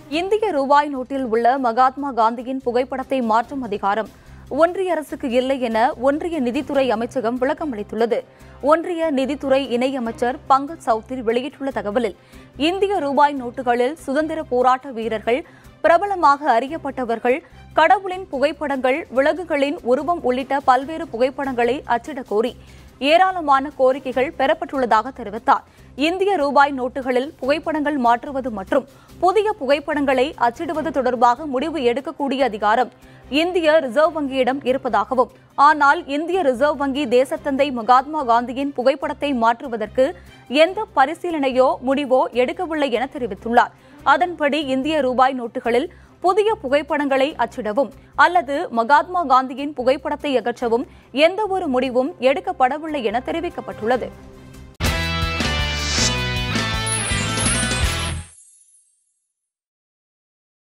இந்திய ரூபாய் நோட்டில் உள்ள மகாத்மா காந்தியின் புகைப்படத்தை மாற்றும் அதிகாரம் ஒன்றிய அரசுக்கு இல்லை என ஒன்றிய நிதித்துறை அமைச்சகம் விளக்கம் அளித்துள்ளது ஒன்றிய நிதித்துறை இணையமைச்சர் பங்கஜ் சௌத்ரி வெளியிட்டுள்ள தகவலில் இந்திய ரூபாய் நோட்டுகளில் சுதந்திர போராட்ட வீரர்கள் பிரபலமாக அறியப்பட்டவர்கள் கடவுளின் புகைப்படங்கள் விலங்குகளின் உருவம் உள்ளிட்ட பல்வேறு புகைப்படங்களை அச்சிடக் கோரி ஏராளமான கோரிக்கைகள் பெறப்பட்டுள்ளதாக தெரிவித்தார் இந்திய ரூபாய் நோட்டுகளில் புகைப்படங்கள் மாற்றுவது மற்றும் புதிய புகைப்படங்களை அச்சிடுவது தொடர்பாக முடிவு எடுக்கக்கூடிய அதிகாரம் இந்திய ரிசர்வ் வங்கியிடம் இருப்பதாகவும் ஆனால் இந்திய ரிசர்வ் வங்கி தேசத்தந்தை மகாத்மா காந்தியின் புகைப்படத்தை மாற்றுவதற்கு எந்த பரிசீலனையோ முடிவோ எடுக்கவில்லை என தெரிவித்துள்ளார் அதன்படி இந்திய ரூபாய் நோட்டுகளில் புதிய புகைப்படங்களை அச்சிடவும் அல்லது மகாத்மா காந்தியின் புகைப்படத்தை அகற்றவும் எந்த ஒரு முடிவும் எடுக்கப்படவில்லை என தெரிவிக்கப்பட்டுள்ளது